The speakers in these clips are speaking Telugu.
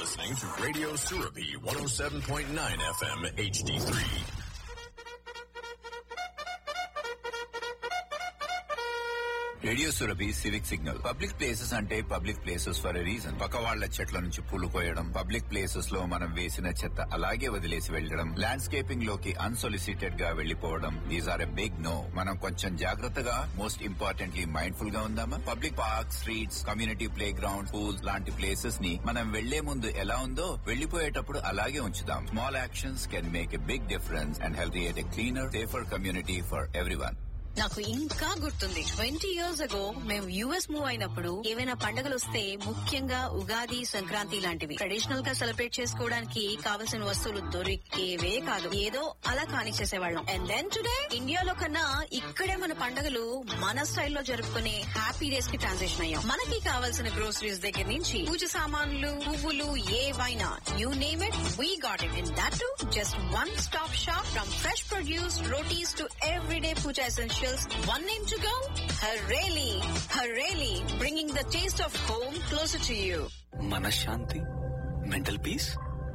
listening to Radio Surabi 107.9 FM HD3. Radio Surabhi civic signal public places అంటే public places for a reason పక్క వాళ్ల చెట్ల నుంచి పూలు కోయడం పబ్లిక్ ప్లేసెస్ లో మనం వేసిన చెత్త అలాగే వదిలేసి వెళ్లడం ల్యాండ్స్కేపింగ్ లోకి అన్సొలిసిటెడ్ గా వెళ్లిపోవడం these are a big no మనం కొంచెం జాగ్రత్తగా మోస్ట్ ఇంపార్టెంట్లీ మైండ్ఫుల్ గా ఉందామా public park streets community play ground pools లాంటి ప్లేసెస్ ని మనం వెళ్లే ముందు ఎలా ఉందో వెళ్లిపోయేటప్పుడు అలాగే ఉంచుదాం small actions can make a big difference and health a cleaner safer community for everyone నాకు ఇంకా గుర్తుంది ట్వంటీ ఇయర్స్ అగో మేము యుఎస్ మూవ్ అయినప్పుడు ఏవైనా పండుగలు వస్తే ముఖ్యంగా ఉగాది సంక్రాంతి లాంటివి ట్రెడిషనల్ గా సెలబ్రేట్ చేసుకోవడానికి కావలసిన వస్తువులు దొరికేవే కాదు ఏదో అలా కానిచ్చేసేవాళ్ళం అండ్ దెన్ టుడే ఇండియాలో కన్నా ఇక్కడే మన పండుగలు మన స్టైల్లో జరుపుకునే హ్యాపీ డేస్ కి ట్రాన్సిషన్ అయ్యాం మనకి కావాల్సిన గ్రోసరీస్ దగ్గర నుంచి పూజ సామాన్లు పువ్వులు ఏవైనా you name it we got it in that to just one stop shop from fresh produce rotis to everyday puja essentials. One name to go? Hareli. Hareli, bringing the taste of home closer to you. మనశ్శాంతి మెంటల్ పీస్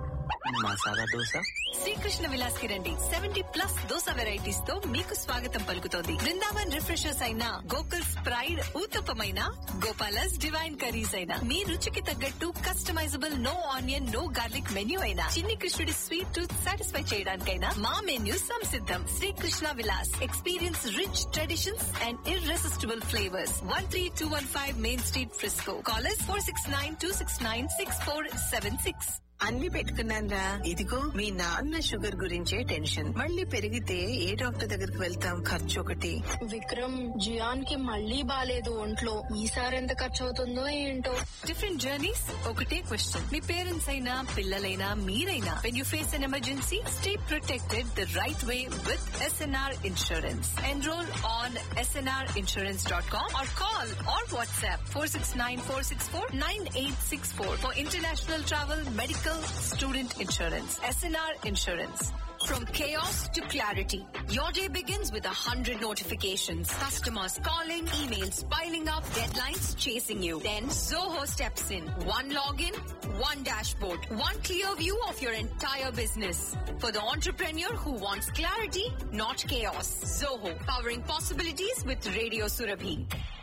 మసాలా దోశ శ్రీకృష్ణ విలాస్ కి రండి సెవెంటీ ప్లస్ దోస వెరైటీస్ తో మీకు స్వాగతం పలుకుతోంది బృందావన్ రిఫ్రెషర్స్ అయిన గోకుల్స్ ప్రైడ్ ఊతప్పమైన గోపాలస్ డివైన్ కర్రీస్ అయినా మీ రుచికి తగ్గట్టు customisable no onion no garlic menu అయినా చిన్ని కృష్ణుడి స్వీట్ టూత్ సాటిస్ఫై చేయడానికైనా మా మెన్యూ సంసిద్ధం Srikrishna Vilas experience rich traditions and irresistible flavours one three two one five main street Frisco callers four six nine two six nine six four seven six అన్ని పెట్టుకున్నానరా ఇదిగో మీ నాన్న షుగర్ గురించే టెన్షన్ మళ్ళీ పెరిగితే ఏ డాక్టర్ దగ్గరికి వెళ్తాం ఖర్చు ఒకటి విక్రమ్ జియాన్ కి మళ్ళీ బాలేదు ఒంట్లో ఈసారి ఎంత ఖర్చు అవుతుందో ఏంటో డిఫరెంట్ జర్నీస్ ఒకటే క్వశ్చన్ మీ పేరెంట్స్ అయినా పిల్లలైనా మీరైనా when you face an emergency stay protected the right way with SNR insurance enrol on SNR insurance dot com or call or WhatsApp four six nine four six four nine eight six four for international travel medical student insurance SNR insurance From chaos to clarity, your day begins with a hundred notifications. Customers calling, emails piling up, deadlines chasing you. Then Zoho steps in. One login, one dashboard, one clear view of your entire business. For the entrepreneur who wants clarity, not chaos. Zoho, powering possibilities with Radio Surabhi.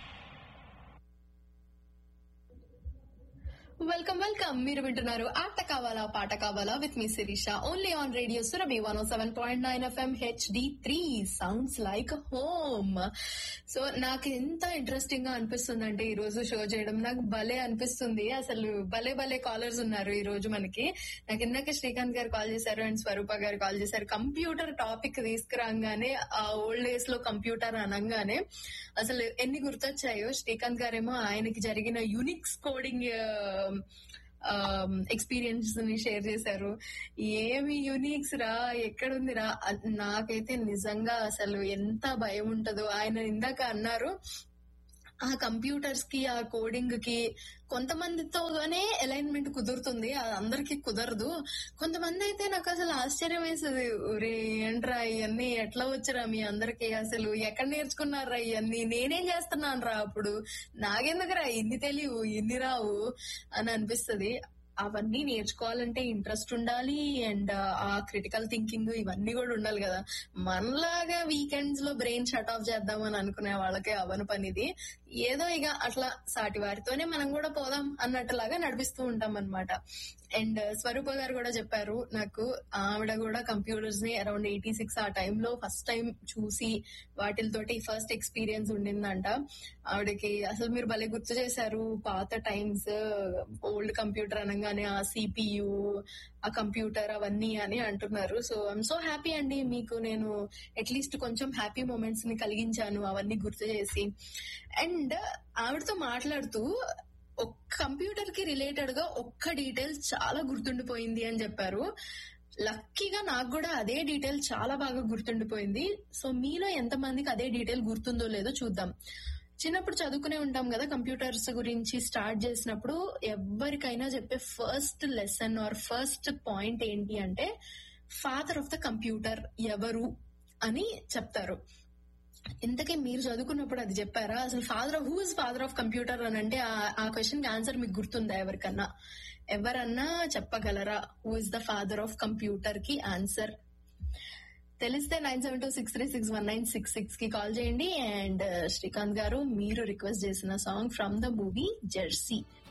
Welcome welcome మీరు వింటున్నారు ఆట కావాలా పాట కావాలా విత్ మీ Sirisha only on radio Surabhi one O seven point nine FM HD three sounds like home so నాకు ఎంత ఇంట్రెస్టింగ్ గా అనిపిస్తుంది అంటే ఈ రోజు షో చేయడం నాకు భలే అనిపిస్తుంది అసలు భలే భలే కాలర్స్ ఉన్నారు ఈ రోజు మనకి నాకు ఇందాక శ్రీకాంత్ గారు కాల్ చేశారు అండ్ స్వరూప గారు కాల్ చేశారు కంప్యూటర్ టాపిక్ తీసుకురాగానే ఆ ఓల్డ్ డేస్ లో కంప్యూటర్ అనగానే అసలు ఎన్ని గుర్తొచ్చాయో శ్రీకాంత్ గారేమో ఆయనకి జరిగిన యూనిక్స్ కోడింగ్ ఎక్స్పీరియన్స్ ని షేర్ చేశారు ఏమి యూనిక్స్ రా ఎక్కడుందిరా అ- నాకైతే నిజంగా అసలు ఎంత భయం ఉంటదో ఆయన ఇందాక అన్నారు ఆ కంప్యూటర్స్ కి ఆ కోడింగ్ కి కొంతమందితోనే అలైన్మెంట్ కుదురుతుంది అది అందరికి కుదరదు కొంతమంది అయితే నాకు అసలు ఆశ్చర్యం వేస్తుంది రే ఏంట్రా ఇవన్నీ ఎట్లా వచ్చారా మీ అందరికి అసలు ఎక్కడ నేర్చుకున్నారా ఇవన్నీ నేనేం చేస్తున్నాను రా అప్పుడు నాకెందుకురా ఇన్ని తెలియవు ఇన్ని రావు అని అనిపిస్తుంది అవన్నీ నేర్చుకోవాలంటే ఇంట్రెస్ట్ ఉండాలి అండ్ ఆ క్రిటికల్ థింకింగ్ ఇవన్నీ కూడా ఉండాలి కదా మనలాగా వీకెండ్స్ లో బ్రెయిన్ షట్ ఆఫ్ చేద్దామని అనుకునే వాళ్ళకే అవని పనిది ఏదో ఇక అట్లా సాటి వారితోనే మనం కూడా పోదాం అన్నట్టులాగా నడిపిస్తూ ఉంటాం అనమాట అండ్ స్వరూప గారు కూడా చెప్పారు నాకు ఆవిడ కూడా కంప్యూటర్స్ ని అరౌండ్ ఎయిటీ సిక్స్ ఆ టైంలో ఫస్ట్ టైం చూసి వాటితోటి ఫస్ట్ ఎక్స్పీరియన్స్ ఉండిందంట ఆవిడకి అసలు మీరు భలే గుర్తు చేశారు పాత టైమ్స్ ఓల్డ్ కంప్యూటర్ అనగానే ఆ సిపియు ఆ కంప్యూటర్ అవన్నీ అని అంటున్నారు సో ఐఎమ్ సో హ్యాపీ అండి మీకు నేను అట్లీస్ట్ కొంచెం హ్యాపీ మూమెంట్స్ ని కలిగించాను అవన్నీ గుర్తు చేసి అండ్ ఆవిడతో మాట్లాడుతూ ఒక్క కంప్యూటర్ కి రిలేటెడ్ గా ఒక్క డీటెయిల్ చాలా గుర్తుండిపోయింది అని చెప్పారు లక్కీగా నాకు కూడా అదే డీటెయిల్ చాలా బాగా గుర్తుండిపోయింది సో మీలో ఎంతమందికి అదే డీటెయిల్ గుర్తుందో లేదో చూద్దాం చిన్నప్పుడు చదువుకునే ఉంటాం కదా కంప్యూటర్స్ గురించి స్టార్ట్ చేసినప్పుడు ఎవరికైనా చెప్పే first lesson or first point ఏంటి అంటే ఫాదర్ ఆఫ్ ద కంప్యూటర్ ఎవరు అని చెప్తారు ఇంతకీ మీరు చదువుకున్నప్పుడు అది చెప్పారా అసలు father who is father of computer అని అంటే ఆ- ఆ క్వశ్చన్ కి ఆన్సర్ మీకు గుర్తుందా ఎవరికన్నా ఎవరన్నా చెప్పగలరా who is the father of computer కి ఆన్సర్ తెలిస్తే nine seven two six three six one nine six six కి కాల్ చేయండి అండ్ శ్రీకాంత్ గారు మీరు రిక్వెస్ట్ చేసిన song from the movie Jersey